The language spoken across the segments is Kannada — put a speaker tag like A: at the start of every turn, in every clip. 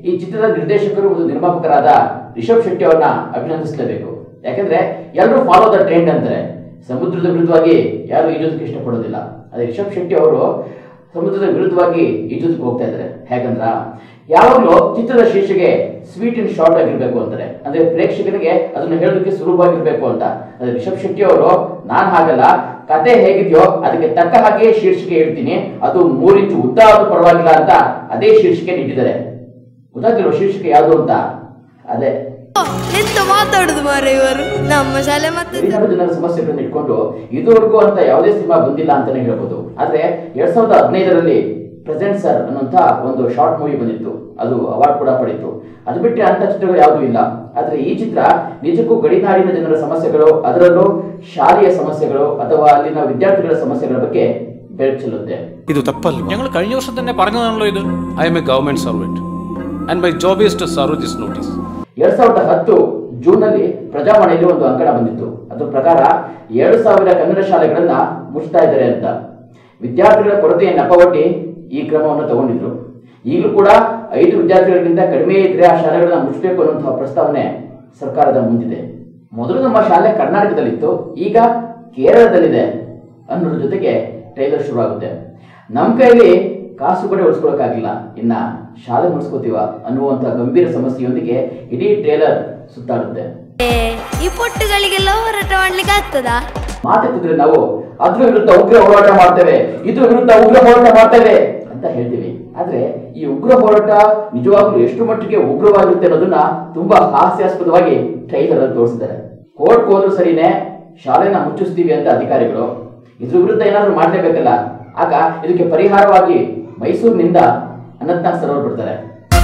A: ಈ ಚಿತ್ರದ ನಿರ್ದೇಶಕರು ಮತ್ತು ನಿರ್ಮಾಪಕರಾದ ರಿಷಬ್ ಶೆಟ್ಟಿ ಅವರನ್ನ ಅಭಿನಂದಿಸಲೇಬೇಕು ಯಾಕಂದ್ರೆ ಎಲ್ಲರೂ ಫಾಲೋ ದ ಟ್ರೆಂಡ್ ಅಂತಾರೆ ಸಮುದ್ರದ ವಿರುದ್ಧವಾಗಿ ಯಾರು ಈಜೋದಕ್ಕೆ ಇಷ್ಟಪಡೋದಿಲ್ಲ ಅದೇ ರಿಷಬ್ ಶೆಟ್ಟಿ ಅವರು ಸಮುದ್ರದ ವಿರುದ್ಧವಾಗಿ ಈಜೋದಕ್ಕೆ ಹೋಗ್ತಾ ಇದ್ದಾರೆ ಹೇಗಂದ್ರ ಯಾವಾಗಲೂ ಚಿತ್ರದ ಶೀರ್ಷಿಕೆ ಸ್ವೀಟ್ ಅಂಡ್ ಶಾರ್ಟ್ ಆಗಿರ್ಬೇಕು ಅಂತಾರೆ ಅಂದ್ರೆ ಪ್ರೇಕ್ಷಕರಿಗೆ ಅದನ್ನ ಹೇಳೋದಕ್ಕೆ ಸುಲಭವಾಗಿರ್ಬೇಕು ಅಂತ ಅದೇ ರಿಷಬ್ ಶೆಟ್ಟಿ ಅವರು ನಾನ್ ಹಾಗಲ್ಲ ಕತೆ ಹೇಗಿದೆಯೋ ಅದಕ್ಕೆ ತಕ್ಕ ಹಾಗೆ ಶೀರ್ಷಿಕೆ ಹೇಳ್ತೀನಿ ಅದು ಮೂರು ಇಂಚು ಉದ್ದ ಆದ್ರೂ ಪರವಾಗಿಲ್ಲ ಅಂತ ಅದೇ ಶೀರ್ಷಿಕೆ ನೀಡಿದ್ದಾರೆ ಗೊತ್ತಾಗ್ತಿಲ್ವ ಶೀರ್ಷಿಕೆ ಯಾವುದು ಅಂತ ಅದೇ
B: ಎಂತ ಮಾತಾಡುದು ಮಾರ ಇವರು ನಮ್ಮ ಶಾಲೆ ಮತ್ತೆ
A: ಗಡಿನಾಡು ಜನರ ಸಮಸ್ಯೆಗಳನ್ನು ಇಟ್ಕೊಂಡು ಇದುವರೆಗೂ ಅಂತ ಯಾವುದೇ ಸಿನಿಮಾ ಬಂದಿಲ್ಲ ಅಂತಾನೆ ಹೇಳ್ಬೋದು ಆದ್ರೆ ಎರಡ್ ಸಾವಿರದ ಹದಿನೈದರಲ್ಲಿ ಪ್ರೆಸೆಂಟ್ ಸರ್ ಅನ್ನುವಂತ ಒಂದು ಶಾರ್ಟ್ ಮೂವಿ ಬಂದಿತ್ತು ಅದು ಅವಾರ್ಡ್ ಕೂಡ ಪಡೀತು ಅದು ಬಿಟ್ಟರೆ ಅಂತ ಚಿತ್ರಗಳು ಯಾವುದೂ ಇಲ್ಲ ಆದ್ರೆ ಈ ಚಿತ್ರ ನಿಜಕ್ಕೂ ಗಡಿನಾಡಿನ ಜನರ ಸಮಸ್ಯೆಗಳು ಅದರಲ್ಲೂ ಶಾಲೆಯ ಸಮಸ್ಯೆಗಳು ಅಥವಾ ಅಲ್ಲಿನ ವಿದ್ಯಾರ್ಥಿಗಳ ಸಮಸ್ಯೆಗಳ ಬಗ್ಗೆ ಬೆಳಕು ಚೆಲ್ಲುತ್ತೆ
C: ഇത് തപ്പല്ലോ
D: ഞങ്ങൾ കഴിഞ്ഞ വർഷം തന്നെ പറഞ്ഞതാണല്ലോ ഇത്
C: I am a government servant and my job is to serve this notice
A: ಎರಡ್ ಸಾವಿರದ ಹತ್ತು ಜೂನ್ನಲ್ಲಿ ಪ್ರಜಾವಾಣಿಯಲ್ಲಿ ಒಂದು ಅಂಕಣ ಬಂದಿತ್ತು ಅದರ ಪ್ರಕಾರ ಎರಡು ಸಾವಿರ ಕನ್ನಡ ಶಾಲೆಗಳನ್ನ ಮುಚ್ತಾ ಇದ್ದಾರೆ ಅಂತ ವಿದ್ಯಾರ್ಥಿಗಳ ಕೊರತೆಯ ನೆಪವೊಡ್ಡಿ ಈ ಕ್ರಮವನ್ನು ತಗೊಂಡಿದ್ರು ಈಗಲೂ ಕೂಡ ಐದು ವಿದ್ಯಾರ್ಥಿಗಳಿಗಿಂತ ಕಡಿಮೆ ಇದ್ರೆ ಆ ಶಾಲೆಗಳನ್ನ ಮುಚ್ಚಬೇಕು ಅನ್ನುವಂತಹ ಪ್ರಸ್ತಾವನೆ ಸರ್ಕಾರದ ಮುಂದಿದೆ ಮೊದಲು ನಮ್ಮ ಶಾಲೆ ಕರ್ನಾಟಕದಲ್ಲಿತ್ತು ಈಗ ಕೇರಳದಲ್ಲಿದೆ ಅನ್ನೋದ್ರ ಜೊತೆಗೆ ಟ್ರೈಲರ್ ಶುರುವಾಗುತ್ತೆ ನಮ್ಮ ಕೈಯಲ್ಲಿ ಕಾಸು ಕೂಡ ಉಳಿಸ್ಕೊಳಕ್ಕಾಗಿಲ್ಲ ಇನ್ನ ಶಾಲೆ ಮುಗಿಸ್ಕೋತೀವ ಅನ್ನುವಂಥ ಗಂಭೀರ ಸಮಸ್ಯೆಯೊಂದಿಗೆ ಇಡೀ ಟ್ರೇಲರ್ ಸುತ್ತಾಡುತ್ತೆ
B: ಈ ಪೊಟ್ಟುಗಳಿಗೆಲ್ಲ ಹೋರಾಟ ಮಾಡ್ಲಿಕ್ಕೆ ಆಗ್ತದಾ
A: ಮಾತೆತ್ತಿದ್ರೆ ನಾವು ಅದ್ರ ವಿರುದ್ಧ ಉಗ್ರ ಹೋರಾಟ ಮಾಡ್ತೇವೆ ಇದ್ರ ವಿರುದ್ಧ ಉಗ್ರ ಹೋರಾಟ ಮಾಡ್ತೇವೆ ಅಂತ ಹೇಳ್ತೀವಿ ಆದ್ರೆ ಈ ಉಗ್ರ ಹೋರಾಟ ನಿಜವಾಗ್ಲೂ ಎಷ್ಟು ಮಟ್ಟಿಗೆ ಉಗ್ರವಾಗಿರುತ್ತೆ ಅನ್ನೋದನ್ನ ತುಂಬಾ ಹಾಸ್ಯಾಸ್ಪದವಾಗಿ ಟ್ರೈಲರ್ ಅಲ್ಲಿ ತೋರಿಸಿದ್ದಾರೆ ಕೋರ್ಟ್ ಹೋದ್ರು ಸರಿನೇ ಶಾಲೆನ ಮುಚ್ಚಿಸ್ತೀವಿ ಅಂತ ಅಧಿಕಾರಿಗಳು ಇದ್ರ ವಿರುದ್ಧ ಏನಾದ್ರು ಮಾಡ್ಲೇಬೇಕಲ್ಲ ಆಗ ಇದಕ್ಕೆ ಪರಿಹಾರವಾಗಿ ಮೈಸೂರಿನಿಂದ ಅನಂತನಾಗ್ ಸರೋವರ್ ಬಿಡ್ತಾರೆ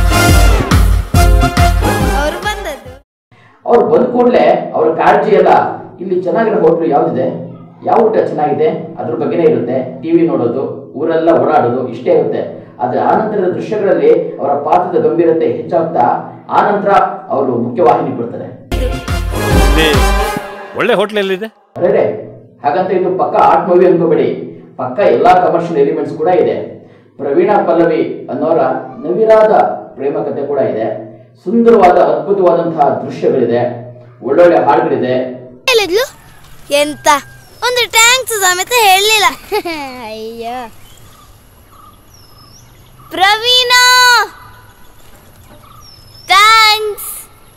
B: ಅವರು ಬಂದದ್ದು
A: ಅವ್ರು ಬಂದ ಕೂಡಲೇ ಅವ್ರ ಕಾಳಜಿ ಎಲ್ಲ ಇಲ್ಲಿ ಚೆನ್ನಾಗಿರೋ ಹೋಟ್ಲು ಯಾವ್ದಿದೆ ಯಾವ ಊಟ ಚೆನ್ನಾಗಿದೆ ಅದ್ರ ಬಗ್ಗೆನೇ ಇರುತ್ತೆ ಟಿವಿ ನೋಡೋದು ಊರೆಲ್ಲ ಓಡಾಡೋದು ಇಷ್ಟೇ ಇರುತ್ತೆ ಆದ್ರೆ ಆನಂತರದ ದೃಶ್ಯಗಳಲ್ಲಿ ಅವರ ಪಾತ್ರದ ಗಂಭೀರತೆ ಹೆಚ್ಚಾಗ್ತಾ ಆನಂತರ ಅವರು ಮುಖ್ಯವಾಹಿನಿ ಬಿಡ್ತಾರೆ
D: ಒಳ್ಳೆ ಹೋಟ್ಲ್ ಎಲ್ಲಿದೆ
A: ಅರೆ ಹಾಗಂತ ಇದು ಪಕ್ಕ ಆರ್ಟ್ ಮೂವಿ ಅನ್ಕೋಬೇಡಿ ಪಕ್ಕ ಎಲ್ಲಾ ಕಮರ್ಷಿಯಲ್ ಎಲಿಮೆಂಟ್ಸ್ ಕೂಡ ಇದೆ ಪ್ರವೀಣ ಪಲ್ಲವಿ ಅನ್ನೋರ ನವಿರಾದ ಪ್ರೇಮ ಕಥೆ ಕೂಡ ಇದೆ ಸುಂದರವಾದ ಅದ್ಭುತವಾದಂತಹ ದೃಶ್ಯಗಳಿದೆ ಒಳ್ಳೊಳ್ಳೆ ಹಾಡುಗಳಿದೆ
B: ಹೇಳಿದ್ಲು ಎಂತ ಒಂದು ಟ್ಯಾಂಕ್ಸ್ ಸಮೇತ ಹೇಳಲಿಲ್ಲ ಅಯ್ಯ ಪ್ರವೀಣ ಥ್ಯಾಂಕ್ಸ್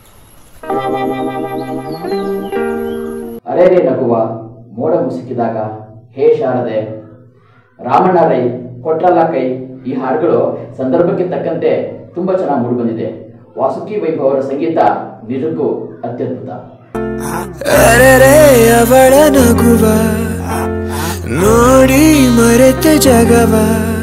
A: ಅರೆ ರೇ ನಗುವ ಮೋಡ ಮುಸುಕಿದಾಗ ಹೇ ಶಾರದೆ ರಾಮಣ್ಣ ರೈ ಕೊಟ್ರಲ್ಲ ಕೈ ಈ ಹಾಡುಗಳು ಸಂದರ್ಭಕ್ಕೆ ತಕ್ಕಂತೆ ತುಂಬಾ ಚೆನ್ನಾಗಿ ಮೂಡಿ ಬಂದಿದೆ ವಾಸುಕಿ ವೈಭವ್ ಅವರ ಸಂಗೀತ ನಿಜಕ್ಕೂ ಅತ್ಯದ್ಭುತ
E: ಅರೆರೆ ಅವಳ ನಗುವ ನೋಡಿ ಮರೆತ ಜಗವ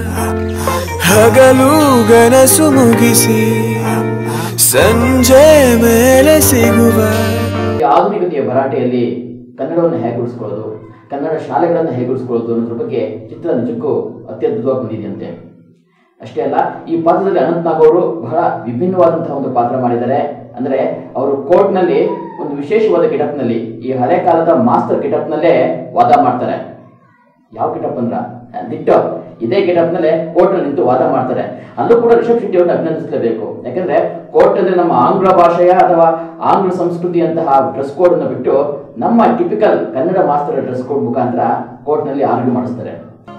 E: ಹಗಲು ಗನಸು ಮುಗಿಸಿ ಸಂಜೆ ಮೇಲೆ ಸಿಗುವ
A: ಈ ಆಧುನಿಕತೆಯ ಭರಾಟೆಯಲ್ಲಿ ಕನ್ನಡವನ್ನು ಹೇಗೆ ಉಳಿಸ್ಕೊಳ್ಳೋದು ಕನ್ನಡ ಶಾಲೆಗಳನ್ನು ಹೇಗೆ ಉಳಿಸ್ಕೊಳ್ಳೋದು ಅನ್ನೋದ್ರ ಬಗ್ಗೆ ಚಿತ್ರ ನಿಜಕ್ಕೂ ಅತ್ಯದ್ಭುತವಾಗಿ ಬಂದಿದೆಯಂತೆ ಅಷ್ಟೇ ಅಲ್ಲ ಈ ಪಾತ್ರದಲ್ಲಿ ಅನಂತ್ನಾಗ್ ಅವರು ಬಹಳ ವಿಭಿನ್ನವಾದಂತಹ ಒಂದು ಪಾತ್ರ ಮಾಡಿದ್ದಾರೆ ಅಂದ್ರೆ ಅವರು ಕೋರ್ಟ್ನಲ್ಲಿ ಒಂದು ವಿಶೇಷವಾದ ಗಿಟಪ್ನಲ್ಲಿ ಈ ಹಳೆ ಕಾಲದ ಮಾಸ್ಟರ್ ಗಿಟಪ್ನಲ್ಲೇ ವಾದ ಮಾಡ್ತಾರೆ ಯಾವ ಗಿಟಪ್ ಅಂದ್ರ ದಿಟ್ಟು ಇದೇ ಗಿಟಪ್ನಲ್ಲೇ ಕೋರ್ಟ್ ನಿಂತು ವಾದ ಮಾಡ್ತಾರೆ ಅಲ್ಲೂ ಕೂಡ ರಿಷಬ್ ಶೆಟ್ಟಿ ಅವ್ರನ್ನ ಅಭಿನಂದಿಸಲೇಬೇಕು ಯಾಕಂದ್ರೆ ಕೋರ್ಟ್ ಅಂದ್ರೆ ನಮ್ಮ ಆಂಗ್ಲ ಭಾಷೆಯ ಅಥವಾ ಆಂಗ್ಲ ಸಂಸ್ಕೃತಿಯಂತಹ ಡ್ರೆಸ್ ಕೋಡ್ ಅನ್ನು ಬಿಟ್ಟು ನಮ್ಮ ಟಿಪಿಕಲ್ ಕನ್ನಡ ಮಾಸ್ತರ ಡ್ರೆಸ್ ಕೋಡ್ ಮುಖಾಂತರ ಕೋರ್ಟ್ ನಲ್ಲಿ ಆರ್ಗ್ಯೂ ಮಾಡಿಸ್ತಾರೆ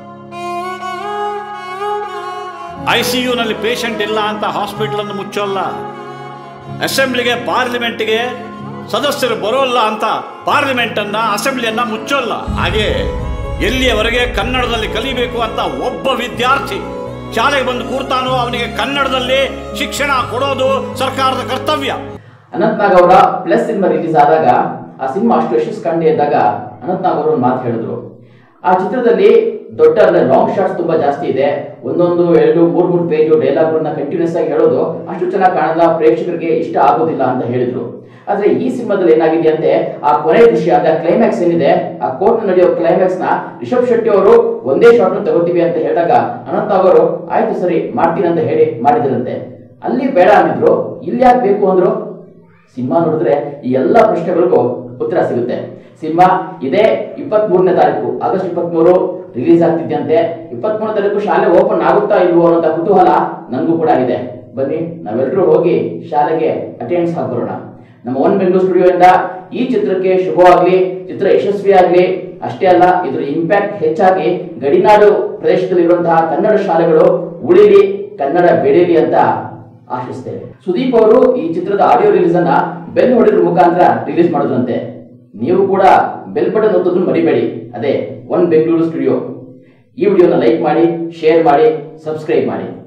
D: ಐ ಸಿ ಯುನಲ್ಲಿ ಪೇಷಂಟ್ ಇಲ್ಲ ಅಂತ ಹಾಸ್ಪಿಟಲ್ ಅನ್ನು ಮುಚ್ಚೋಲ್ಲ ಅಸೆಂಬ್ಲಿಗೆ ಪಾರ್ಲಿಮೆಂಟ್ಗೆ ಸದಸ್ಯರು ಬರೋಲ್ಲ ಅಂತ ಪಾರ್ಲಿಮೆಂಟ್ ಅನ್ನ ಅಸೆಂಬ್ಲಿಯನ್ನ ಮುಚ್ಚೋಲ್ಲ ಹಾಗೆ ಎಲ್ಲಿಯವರೆಗೆ ಕನ್ನಡದಲ್ಲಿ ಕಲಿಬೇಕು ಅಂತ ಒಬ್ಬ ವಿದ್ಯಾರ್ಥಿ ಶಾಲೆಗೆ ಬಂದು ಕೂರ್ತಾನೋ ಅವನಿಗೆ ಕನ್ನಡದಲ್ಲಿ ಶಿಕ್ಷಣ ಕೊಡೋದು ಸರ್ಕಾರದ ಕರ್ತವ್ಯ
A: ಅನಂತ್ನಾಗ್ ಅವರ ಪ್ಲಸ್ ಸಿನಿಮಾ ರಿಲೀಸ್ ಆದಾಗ ಆ ಸಿನಿಮಾ ಅಷ್ಟು ಯಶಸ್ಸು ಕಂಡು ಇದ್ದಾಗ ಅನಂತ್ನಾಗ್ ಅವರು ಒಂದು ಮಾತು ಹೇಳಿದ್ರು ಆ ಚಿತ್ರದಲ್ಲಿ ದೊಡ್ಡ ಅಂದ್ರೆ ಲಾಂಗ್ ಶಾರ್ಟ್ಸ್ ತುಂಬಾ ಜಾಸ್ತಿ ಇದೆ ಒಂದೊಂದು ಎರಡು ಮೂರ್ ಮೂರು ಪೇಜು ಡೈಲಾಗ್ಗಳನ್ನ ಕಂಟಿನ್ಯೂಸ್ ಆಗಿ ಹೇಳೋದು ಅಷ್ಟು ಚೆನ್ನಾಗಿ ಕಾಣಲ್ಲ ಪ್ರೇಕ್ಷಕರಿಗೆ ಇಷ್ಟ ಆಗೋದಿಲ್ಲ ಅಂತ ಹೇಳಿದ್ರು ಆದ್ರೆ ಈ ಸಿನಿಮಾದಲ್ಲಿ ಏನಾಗಿದೆ ಅಂತೆ ಆ ಕೊನೆ ದೃಶ್ಯ ಅಂದ್ರೆ ಕ್ಲೈಮ್ಯಾಕ್ಸ್ ಏನಿದೆ ಆ ಕೋರ್ಟ್ ನಡೆಯೋ ಕ್ಲೈಮ್ಯಾಕ್ಸ್ ನ ರಿಷಬ್ ಶೆಟ್ಟಿ ಅವರು ಒಂದೇ ಶಾರ್ಟ್ ತಗೋತೀವಿ ಅಂತ ಹೇಳಿದಾಗ ಅನಂತ್ನಾಗ್ ಅವರು ಆಯ್ತು ಸರಿ ಮಾಡ್ತೀನಿ ಅಂತ ಹೇಳಿ ಮಾಡಿದ್ರಂತೆ ಅಲ್ಲಿ ಬೇಡ ಅಂದಿದ್ರು ಇಲ್ಲಿ ಯಾಕೆ ಬೇಕು ಅಂದ್ರು ಸಿನಿಮಾ ನೋಡಿದ್ರೆ ಈ ಎಲ್ಲ ಪ್ರಶ್ನೆಗಳಿಗೂ ಉತ್ತರ ಸಿಗುತ್ತೆ ಸಿನಿಮಾ ಇದೇ ಇಪ್ಪತ್ತ್ ಮೂರನೇ ತಾರೀಕು ಆಗಸ್ಟ್ ಇಪ್ಪತ್ತ್ ಮೂರು ರಿಲೀಸ್ ಆಗ್ತಿದ್ದಂತೆ ಇಪ್ಪತ್ತ್ ಮೂರನೇ ತಾರೀಕು ಶಾಲೆ ಓಪನ್ ಆಗುತ್ತಾ ಇಲ್ವೋ ಅನ್ನೋ ಕುತೂಹಲ ನನಗೂ ಕೂಡ ಇದೆ ಬನ್ನಿ ನಾವೆಲ್ಲರೂ ಹೋಗಿ ಶಾಲೆಗೆ ಅಟೆಂಡ್ಸ್ ಹಾಕ್ಬರೋಣ ನಮ್ಮ ಒನ್ ಬೆಂಗಳೂರು ಸ್ಟುಡಿಯೋಯಿಂದ ಈ ಚಿತ್ರಕ್ಕೆ ಶುಭವಾಗ್ಲಿ ಚಿತ್ರ ಯಶಸ್ವಿ ಆಗ್ಲಿ ಅಷ್ಟೇ ಅಲ್ಲ ಇದ್ರ ಇಂಪ್ಯಾಕ್ಟ್ ಹೆಚ್ಚಾಗಿ ಗಡಿನಾಡು ಪ್ರದೇಶದಲ್ಲಿರುವಂತಹ ಕನ್ನಡ ಶಾಲೆಗಳು ಉಳಿಲಿ ಕನ್ನಡ ಬೆಳೀಲಿ ಅಂತ ಆಶಿಸ್ತೇವೆ ಸುದೀಪ್ ಅವರು ಈ ಚಿತ್ರದ ಆಡಿಯೋ ರಿಲೀಸ್ ಅನ್ನ ಬೆಲ್ ಹೊಡೆದ್ರ ಮುಖಾಂತರ ರಿಲೀಸ್ ಮಾಡಿದ್ರಂತೆ ನೀವು ಕೂಡ ಬೆಲ್ ಬಟನ್ ಒತ್ತೋದನ್ನು ಮರಿಬೇಡಿ ಅದೇ ಒನ್ ಬೆಂಗಳೂರು ಸ್ಟುಡಿಯೋ ಈ ವಿಡಿಯೋನ ಲೈಕ್ ಮಾಡಿ ಶೇರ್ ಮಾಡಿ ಸಬ್ಸ್ಕ್ರೈಬ್ ಮಾಡಿ